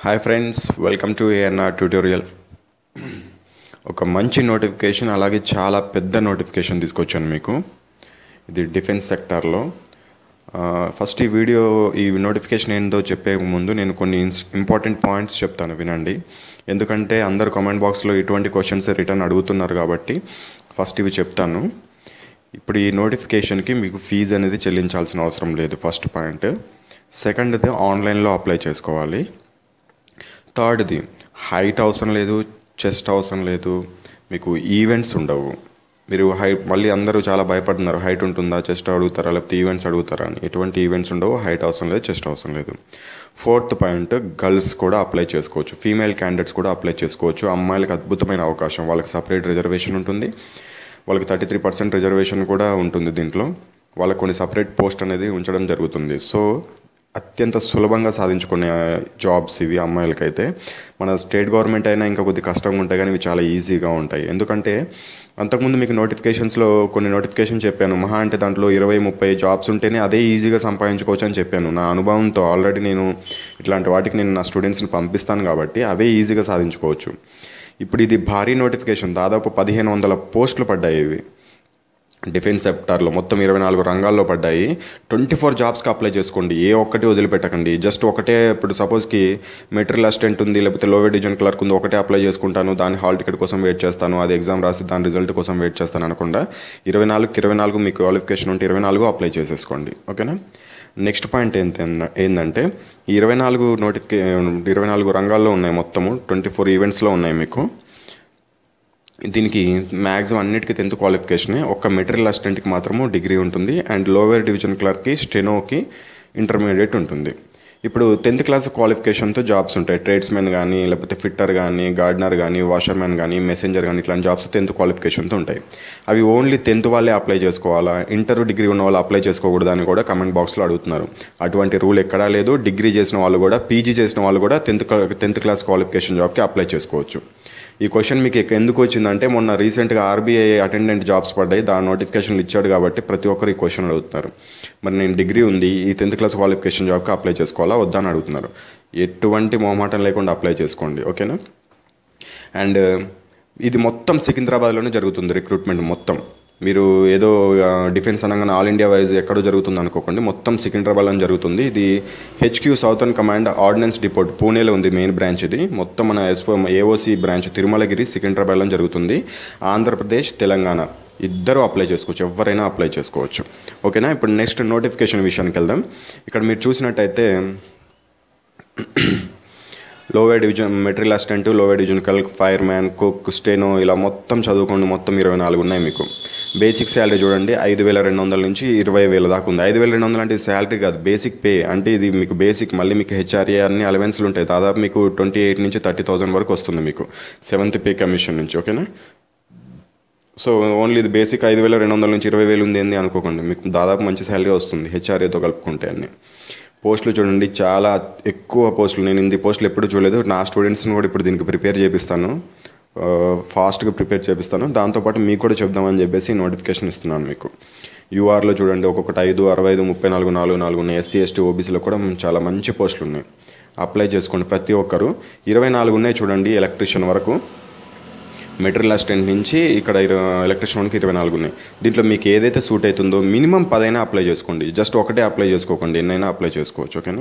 hi friends welcome to ANR tutorial ఒక మంచి notification అలాగే చాలా పెద్ద నోటిఫికేషన్ తీసుకొచ్చాను మీకు ఇది డిఫెన్స్ సెక్టార్లో ఫస్ట్ ఈ వీడియో ఈ నోటిఫికేషన్ ఏందో చెప్పే ముందు నేను కొన్ని ఇంపార్టెంట్ పాయింట్స్ చెప్తాను వినండి ఎందుకంటే అందరు కామెంట్ బాక్స్లో ఇటువంటి క్వశ్చన్స్ రిటర్న్ అడుగుతున్నారు కాబట్టి ఫస్ట్ ఇవి చెప్తాను ఇప్పుడు ఈ నోటిఫికేషన్కి మీకు ఫీజు అనేది చెల్లించాల్సిన అవసరం లేదు ఫస్ట్ పాయింట్ సెకండ్ది ఆన్లైన్లో అప్లై చేసుకోవాలి థర్డ్ది హైట్ అవసరం లేదు చెస్ట్ అవసరం లేదు మీకు ఈవెంట్స్ ఉండవు మీరు హై మళ్ళీ అందరూ చాలా భయపడుతున్నారు హైట్ ఉంటుందా చెస్ట్ అడుగుతారా లేకపోతే ఈవెంట్స్ అడుగుతారా అని ఎటువంటి ఈవెంట్స్ ఉండవు హైట్ అవసరం లేదు చెస్ట్ అవసరం లేదు ఫోర్త్ పాయింట్ గర్ల్స్ కూడా అప్లై చేసుకోవచ్చు ఫీమేల్ క్యాండిడేట్స్ కూడా అప్లై చేసుకోవచ్చు అమ్మాయిలకు అద్భుతమైన అవకాశం వాళ్ళకి సపరేట్ రిజర్వేషన్ ఉంటుంది వాళ్ళకి థర్టీ త్రీ పర్సెంట్ రిజర్వేషన్ కూడా ఉంటుంది దీంట్లో వాళ్ళకి కొన్ని సపరేట్ పోస్ట్ అనేది ఉంచడం జరుగుతుంది సో అత్యంత సులభంగా సాధించుకునే జాబ్స్ ఇవి అమ్మాయిలకైతే మన స్టేట్ గవర్నమెంట్ అయినా ఇంకా కొద్ది కష్టంగా ఉంటాయి కానీ ఇవి చాలా ఈజీగా ఉంటాయి ఎందుకంటే అంతకుముందు మీకు నోటిఫికేషన్స్లో కొన్ని నోటిఫికేషన్ చెప్పాను మహా అంటే దాంట్లో ఇరవై ముప్పై జాబ్స్ ఉంటేనే అదే ఈజీగా సంపాదించుకోవచ్చు అని చెప్పాను నా అనుభవంతో ఆల్రెడీ నేను ఇట్లాంటి వాటికి నేను నా స్టూడెంట్స్ని పంపిస్తాను కాబట్టి అవే ఈజీగా సాధించుకోవచ్చు ఇప్పుడు ఇది భారీ నోటిఫికేషన్ దాదాపు పదిహేను వందల పోస్టులు పడ్డాయి ఇవి డిఫెన్స్ సెక్టార్లో మొత్తం ఇరవై నాలుగు రంగాల్లో పడ్డాయి ట్వంటీ ఫోర్ జాబ్స్కి అప్లై చేసుకోండి ఏ ఒక్కటి వదిలిపెట్టకండి జస్ట్ ఒకటే ఇప్పుడు సపోజ్కి మెటీరియల్ అసిస్టెంట్ ఉంది లేకపోతే లోవర్ డివిజన్ క్లర్క్ ఉంది ఒకటే అప్లై చేసుకుంటాను దాని హాల్ టికెట్ కోసం వెయిట్ చేస్తాను అది ఎగ్జామ్ రాసి దాని రిజల్ట్ కోసం వెయిట్ చేస్తాను అనకుండా ఇరవై నాలుగుకి ఇరవై నాలుగు మీకు క్వాలిఫికేషన్ ఉంటే ఇరవై నాలుగు అప్లై చేసేసుకోండి ఓకేనా నెక్స్ట్ పాయింట్ ఏంటి ఏంటంటే ఈ ఇరవై నాలుగు నోటిఫికే ఇరవై నాలుగు రంగాల్లో ఉన్నాయి మొత్తము ట్వంటీ ఫోర్ ఈవెంట్స్లో ఉన్నాయి మీకు దీనికి మ్యాక్సిమం అన్నిటికీ టెన్త్ క్వాలిఫికేషనే ఒక్క మెటీరియల్ అసిస్టెంట్కి మాత్రము డిగ్రీ ఉంటుంది అండ్ లోవర్ డివిజన్ క్లర్క్కి స్టెనోకి ఇంటర్మీడియట్ ఉంటుంది ఇప్పుడు టెన్త్ క్లాస్ క్వాలిఫికేషన్తో జాబ్స్ ఉంటాయి ట్రేడ్స్మెన్ కానీ లేకపోతే ఫిట్టర్ కానీ గార్డనర్ కానీ వాషర్మెన్ కానీ మెసెంజర్ కానీ ఇట్లాంటి జాబ్స్ టెన్త్ క్వాలిఫికేషన్తో ఉంటాయి అవి ఓన్లీ టెన్త్ వాళ్ళే అప్లై చేసుకోవాలా ఇంటర్ డిగ్రీ ఉన్న వాళ్ళు అప్లై చేసుకోకూడదు అని కూడా కమెంట్ బాక్స్లో అడుగుతున్నారు అటువంటి రూల్ ఎక్కడా లేదు డిగ్రీ చేసిన వాళ్ళు కూడా పీజీ చేసిన వాళ్ళు కూడా టెన్త్ టెన్త్ క్లాస్ క్వాలిఫికేషన్ జాబ్కి అప్లై చేసుకోవచ్చు ఈ క్వశ్చన్ మీకు ఎందుకు వచ్చిందంటే మొన్న రీసెంట్గా ఆర్బీఐ అటెండెంట్ జాబ్స్ పడ్డాయి దాని నోటిఫికేషన్లు ఇచ్చాడు కాబట్టి ప్రతి ఒక్కరు ఈ క్వశ్చన్ అడుగుతున్నారు మరి నేను డిగ్రీ ఉంది ఈ టెన్త్ క్లాస్ క్వాలిఫికేషన్ జాబ్కి అప్లై చేసుకోవాలా వద్దా అని అడుగుతున్నారు ఎటువంటి మొహమాటం లేకుండా అప్లై చేసుకోండి ఓకేనా అండ్ ఇది మొత్తం సికింద్రాబాద్లోనే జరుగుతుంది రిక్రూట్మెంట్ మొత్తం మీరు ఏదో డిఫెన్స్ అనగానే ఆల్ ఇండియా వైజ్ ఎక్కడో జరుగుతుంది అనుకోకండి మొత్తం సికింద్రాబాద్లో జరుగుతుంది ఇది HQ southern command ordnance depot పూణేలో ఉంది మెయిన్ బ్రాంచ్ ఇది మొత్తం మన ఎస్ఓ ఏఓసి బ్రాంచ్ తిరుమలగిరి సికింద్రాబాద్లో జరుగుతుంది ఆంధ్రప్రదేశ్ తెలంగాణ ఇద్దరు అప్లై చేసుకోవచ్చు ఎవరైనా అప్లై చేసుకోవచ్చు ఓకేనా ఇప్పుడు నెక్స్ట్ నోటిఫికేషన్ విషయానికి వెళ్దాం ఇక్కడ మీరు చూసినట్టయితే lower division material assistant lower division clerk fireman cook steno ఇలా మొత్తం చదువుకోండి మొత్తం ఇరవై నాలుగు ఉన్నాయి మీకు బేసిక్ శాలరీ చూడండి ఐదు వేల రెండు వందల నుంచి ఇరవై వేల దాకా ఉంది ఐదు వేల రెండు వందలు అంటే శాలరీ కాదు బేసిక్ పే అంటే ఇది మీకు బేసిక్ మళ్ళీ మీకు హెచ్ఆర్ఏ అన్ని అలవెన్స్లు ఉంటాయి దాదాపు మీకు ట్వంటీ ఎయిట్ నుంచి థర్టీ థౌసండ్ వరకు వస్తుంది మీకు సెవెంత్ పే కమిషన్ నుంచి ఓకేనా సో ఓన్లీ ఇది బేసిక్ ఐదు వేల రెండు వందల నుంచి ఇరవై వేలు ఉంది ఏంది అనుకోకండి మీకు దాదాపు మంచి శాలరీ వస్తుంది హెచ్ఆర్ఏతో కలుపుకుంటే అన్ని పోస్టులు చూడండి చాలా ఎక్కువ పోస్టులు నేను ఇన్ని పోస్టులు ఎప్పుడు చూడలేదు నా స్టూడెంట్స్ని కూడా ఇప్పుడు దీనికి ప్రిపేర్ చేపిస్తాను ఫాస్ట్గా ప్రిపేర్ చేపిస్తాను దాంతోపాటు మీకు కూడా చెప్దామని చెప్పేసి నోటిఫికేషన్ ఇస్తున్నాను మీకు యూఆర్లో చూడండి ఒక్కొక్కటి ఐదు అరవై ఐదు ముప్పై నాలుగు నాలుగు నాలుగు ఉన్నాయి ఎస్సీ ఎస్టీ ఓబీసీలో కూడా చాలా మంచి పోస్టులు ఉన్నాయి అప్లై చేసుకోండి ప్రతి ఒక్కరు ఇరవై నాలుగు ఉన్నాయి చూడండి ఎలక్ట్రీషియన్ వరకు మెటీరియల్ అసిస్టెంట్ నుంచి ఇక్కడ ఎలక్ట్రిషియన్ వన్కి ఇరవై నాలుగు ఉన్నాయి దీంట్లో మీకు ఏదైతే సూట్ అవుతుందో మినిమం పదైనా అప్లై చేసుకోండి జస్ట్ ఒకటే అప్లై చేసుకోకండి ఎన్నైనా అప్లై చేసుకోవచ్చు ఓకేనా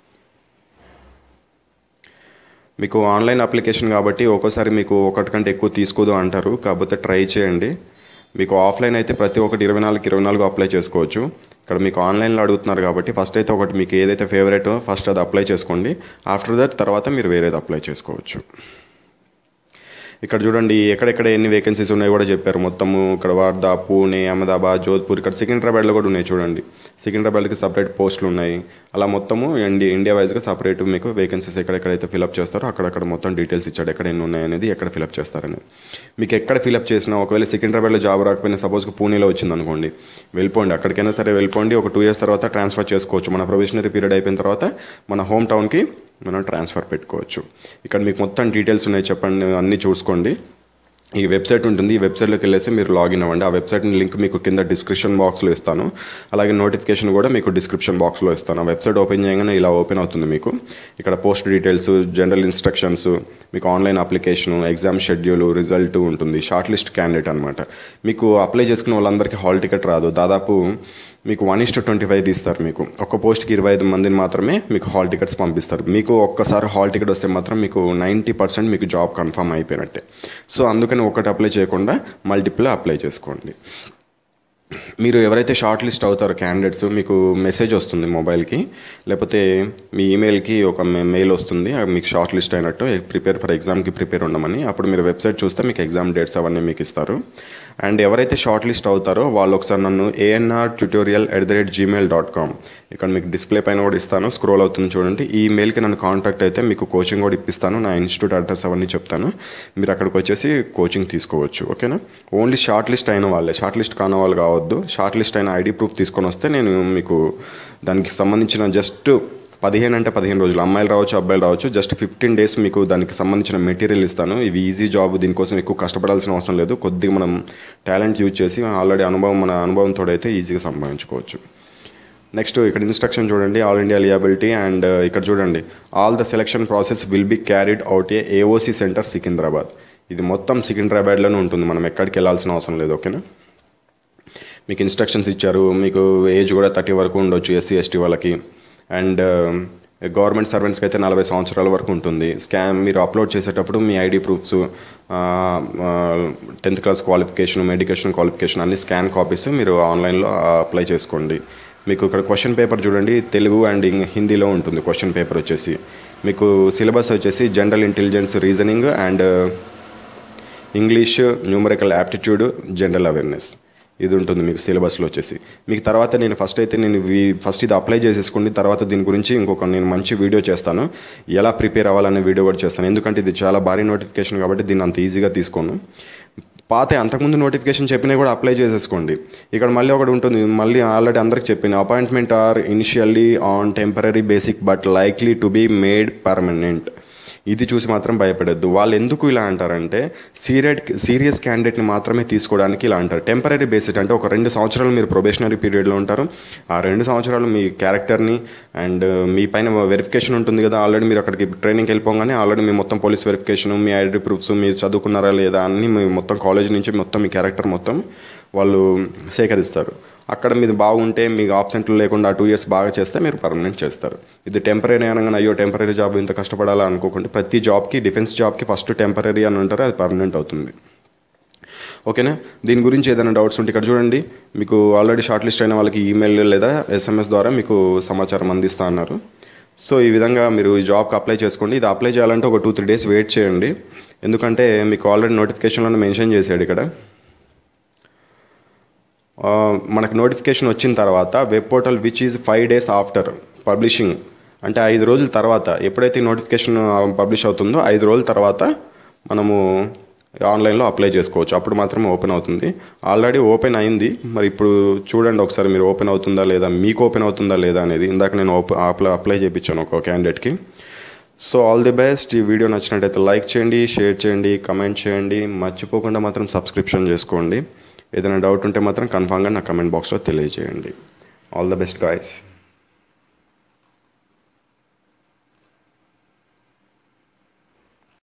మీకు ఆన్లైన్ అప్లికేషన్ కాబట్టి ఒక్కోసారి మీకు ఒకటి కంటే ఎక్కువ తీసుకోదు అంటారు కాకపోతే ట్రై చేయండి మీకు ఆఫ్లైన్ అయితే ప్రతి ఒక్కటి ఇరవై నాలుగు ఇరవై నాలుగు అప్లై చేసుకోవచ్చు ఇక్కడ మీకు ఆన్లైన్లో అడుగుతున్నారు కాబట్టి ఫస్ట్ అయితే ఒకటి మీకు ఏదైతే ఫేవరెట్ ఫస్ట్ అది అప్లై చేసుకోండి ఆఫ్టర్ దట్ తర్వాత మీరు వేరేది అప్లై చేసుకోవచ్చు ఇక్కడ చూడండి ఎక్కడెక్కడ ఎన్ని వేకెన్సీస్ ఉన్నాయో కూడా చెప్పారు మొత్తము ఇక్కడ వార్దా పూణే అహ్మదాబాద్ జోధ్పూర్ ఇక్కడ సికింద్రాబాద్లో కూడా ఉన్నాయి చూడండి సికింద్రాబాద్కి సపరేట్ పోస్టులు ఉన్నాయి అలా మొత్తము ఇండియా ఇండియా వైజ్గా సపరేట్ మీకు వేకెన్సీస్ ఎక్కడెక్కడైతే ఫిలప్ చేస్తారో అక్కడక్కడ మొత్తం డీటెయిల్స్ ఇచ్చాడు ఎక్కడ ఎన్ని ఉన్నాయనేది ఎక్కడ ఫిలప్ చేస్తారని మీకు ఎక్కడ ఫిలప్ చేసినా ఒకవేళ సికింద్రాబాద్లో జాబ్ రాకపోయినా సపోజ్కి పూణేలో వచ్చింది అనుకోండి వెళ్ళిపోండి అక్కడికైనా సరే వెళ్ళిపోండి ఒక టూ ఇయర్స్ తర్వాత ట్రాన్స్ఫర్ చేసుకోవచ్చు మన ప్రొవిషనరీ పీరియడ్ అయిపోయిన తర్వాత మన హోమ్ టౌన్కి మనం ట్రాన్స్ఫర్ పెట్టుకోవచ్చు ఇక్కడ మీకు మొత్తం డీటెయిల్స్ ఉన్నాయి చెప్పండి అన్నీ చూసుకోండి ఈ వెబ్సైట్ ఉంటుంది ఈ వెబ్సైట్లోకి వెళ్ళేసి మీరు లాగిన్ అవ్వండి ఆ వెబ్సైట్ లింక్ మీకు కింద డిస్క్రిప్షన్ బాక్స్లో ఇస్తాను అలాగే నోటిఫికేషన్ కూడా మీకు డిస్క్రిప్షన్ బాక్స్లో ఇస్తాను ఆ వెబ్సైట్ ఓపెన్ చేయగానే ఇలా ఓపెన్ అవుతుంది మీకు ఇక్కడ పోస్ట్ డీటెయిల్స్ జనరల్ ఇన్స్ట్రక్షన్స్ మీకు online application exam schedule result ఉంటుంది షార్ట్ లిస్ట్ క్యాండిడేట్ అనమాట మీకు అప్లై చేసుకున్న వాళ్ళందరికీ హాల్ టికెట్ రాదు దాదాపు మీకు one is to twenty five తీస్తారు మీకు ఒక్క పోస్ట్కి ఇరవై ఐదు మందిని మాత్రమే మీకు హాల్ టికెట్స్ పంపిస్తారు మీకు ఒక్కసారి హాల్ టికెట్ వస్తే మాత్రం మీకు నైంటీ పర్సెంట్ మీకు జాబ్ కన్ఫర్మ్ అయిపోయినట్టే సో అందుకని ఒకటి అప్లై చేయకుండా మల్టిపుల్ అప్లై చేసుకోండి మీరు ఎవరైతే షార్ట్ లిస్ట్ అవుతారో క్యాండిడేట్స్ మీకు మెసేజ్ వస్తుంది మొబైల్కి లేకపోతే మీ ఈమెయిల్కి ఒక మెయిల్ వస్తుంది అది మీకు షార్ట్ లిస్ట్ అయినట్టు ప్రిపేర్ ఫర్ ఎగ్జామ్కి ప్రిపేర్ ఉండమని అప్పుడు మీరు వెబ్సైట్ చూస్తే మీకు ఎగ్జామ్ డేట్స్ అవన్నీ మీకు ఇస్తారు అండ్ ఎవరైతే షార్ట్ లిస్ట్ అవుతారో వాళ్ళు ఒకసారి నన్ను ANR tutorial at the rate Gmail dot com ఇక్కడ మీకు డిస్ప్లే పైన కూడా ఇస్తాను స్క్రోల్ అవుతుంది చూడండి ఈ మెయిల్కి నన్ను కాంటాక్ట్ అయితే మీకు కోచింగ్ కూడా ఇప్పిస్తాను నా ఇన్స్టిట్యూట్ అడ్రస్ అవన్నీ చెప్తాను మీరు అక్కడికి వచ్చేసి కోచింగ్ తీసుకోవచ్చు ఓకేనా ఓన్లీ షార్ట్ లిస్ట్ అయిన వాళ్ళే షార్ట్ లిస్ట్ కాని వాళ్ళు కావద్దు షార్ట్ లిస్ట్ అయిన ఐడి ప్రూఫ్ తీసుకొని వస్తే నేను మీకు దానికి సంబంధించిన జస్ట్ పదిహేను అంటే పదిహేను రోజులు అమ్మాయిలు రావచ్చు అబ్బాయిలు రావచ్చు జస్ట్ ఫిఫ్టీన్ డేస్ మీకు దానికి సంబంధించిన మెటీరియల్ ఇస్తాను ఇవి ఈజీ జాబ్ దీనికోసం ఎక్కువ కష్టపడాల్సిన అవసరం లేదు కొద్దిగా మనం టాలెంట్ యూజ్ చేసి ఆల్రెడీ అనుభవం మన అనుభవంతో అయితే ఈజీగా సంపాదించుకోవచ్చు నెక్స్ట్ ఇక్కడ ఇన్స్ట్రక్షన్ చూడండి ఆల్ ఇండియా లియబిలిటీ అండ్ ఇక్కడ చూడండి all the selection process will be carried out a AOC centre Secunderabad ఇది మొత్తం సికింద్రాబాద్లోనే ఉంటుంది మనం ఎక్కడికి వెళ్ళాల్సిన అవసరం లేదు ఓకేనా మీకు ఇన్స్ట్రక్షన్స్ ఇచ్చారు మీకు ఏజ్ కూడా థర్టీ వరకు ఉండొచ్చు ఎస్సీ ఎస్టీ వాళ్ళకి అండ్ గవర్నమెంట్ సర్వెంట్స్కి అయితే నలభై సంవత్సరాల వరకు ఉంటుంది స్కామ్ మీరు అప్లోడ్ చేసేటప్పుడు మీ ID proofs tenth class qualification medication qualification అన్ని స్కాన్ కాపీస్ మీరు ఆన్లైన్లో అప్లై చేసుకోండి మీకు ఇక్కడ క్వశ్చన్ పేపర్ చూడండి తెలుగు అండ్ ఇంగ్- హిందీలో ఉంటుంది క్వశ్చన్ పేపర్ వచ్చేసి మీకు సిలబస్ వచ్చేసి general intelligence reasoning and English numerical aptitude general awareness ఇది ఉంటుంది మీకు సిలబస్లో వచ్చేసి మీకు తర్వాత నేను ఫస్ట్ అయితే నేను వీ- ఫస్ట్ ఇది అప్లై చేసేసుకోండి తర్వాత దీని గురించి ఇంకొక నేను మంచి వీడియో చేస్తాను ఎలా ప్రిపేర్ అవ్వాలనే వీడియో కూడా చేస్తాను ఎందుకంటే ఇది చాలా భారీ నోటిఫికేషన్ కాబట్టి దీన్ని అంత ఈజీగా తీసుకోను పాత అంతకుముందు నోటిఫికేషన్ చెప్పినా కూడా అప్లై చేసేసుకోండి ఇక్కడ మళ్ళీ ఒకటి ఉంటుంది మళ్ళీ ఆల్రెడీ అందరికి చెప్పిన appointment are initially on temporary basis but likely to be made permanent ఇది చూసి మాత్రం భయపడద్దు వాళ్ళు ఎందుకు ఇలా అంటారంటే సీరియట్ సీరియస్ క్యాండిడేట్ని మాత్రమే తీసుకోవడానికి ఇలా అంటారు టెంపరీ బేసిక్ అంటే ఒక రెండు సంవత్సరాలు మీరు ప్రొబేషనరీ పీరియడ్లో ఉంటారు ఆ రెండు సంవత్సరాలు మీ క్యారెక్టర్ని అండ్ మీ పైన వెరిఫికేషన్ ఉంటుంది కదా ఆల్రెడీ మీరు అక్కడికి ట్రైనింగ్కి వెళ్ళిపోగానే ఆల్రెడీ మీ మొత్తం పోలీస్ వెరిఫికేషన్ మీ ఐడి ప్రూఫ్స్ మీరు చదువుకున్నారా లేదా అన్ని మీ మొత్తం కాలేజ్ నుంచి మొత్తం మీ క్యారెక్టర్ మొత్తం వాళ్ళు సేకరిస్తారు అక్కడ మీరు బాగుంటే మీకు ఆబ్సెంట్లు లేకుండా టూ ఇయర్స్ బాగా చేస్తే మీరు పర్మనెంట్ చేస్తారు ఇది టెంపరీ అనగానే అయ్యో టెంపరీ జాబ్ ఇంత కష్టపడాలా అనుకోకుండా ప్రతి జాబ్కి డిఫెన్స్ జాబ్కి ఫస్ట్ టెంపరీ అని ఉంటారు అది పర్మనెంట్ అవుతుంది ఓకేనా దీని గురించి ఏదైనా డౌట్స్ ఉంటే ఇక్కడ చూడండి మీకు ఆల్రెడీ షార్ట్ లిస్ట్ అయిన వాళ్ళకి ఈమెయిల్ లేదా ఎస్ఎంఎస్ ద్వారా మీకు సమాచారం అందిస్తా అన్నారు సో ఈ విధంగా మీరు ఈ జాబ్కి అప్లై చేసుకోండి ఇది అప్లై చేయాలంటే ఒక టూ త్రీ డేస్ వెయిట్ చేయండి ఎందుకంటే మీకు ఆల్రెడీ నోటిఫికేషన్లో మెన్షన్ చేశాడు ఇక్కడ ఆ, మనకు నోటిఫికేషన్ వచ్చిన తర్వాత web portal which is five days after publishing అంటే ఐదు రోజుల తర్వాత ఎప్పుడైతే నోటిఫికేషన్ పబ్లిష్ అవుతుందో ఐదు రోజుల తర్వాత మనము ఆన్లైన్లో అప్లై చేసుకోవచ్చు అప్పుడు మాత్రమే ఓపెన్ అవుతుంది ఆల్రెడీ ఓపెన్ అయింది మరి ఇప్పుడు చూడండి ఒకసారి మీరు ఓపెన్ అవుతుందా లేదా మీకు ఓపెన్ అవుతుందా లేదా అనేది ఇందాక నేను ఓపెన్ అప్లై అప్లై చేయించాను ఒక క్యాండిడేట్కి సో ఆల్ ది బెస్ట్ ఈ వీడియో నచ్చినట్టయితే లైక్ చేయండి షేర్ చేయండి కమెంట్ చేయండి మర్చిపోకుండా మాత్రం సబ్స్క్రిప్షన్ చేసుకోండి ఏదైనా డౌట్ ఉంటే మాత్రం కన్ఫామ్గా నా కమెంట్ బాక్స్లో తెలియజేయండి ఆల్ ద బెస్ట్ గాయస్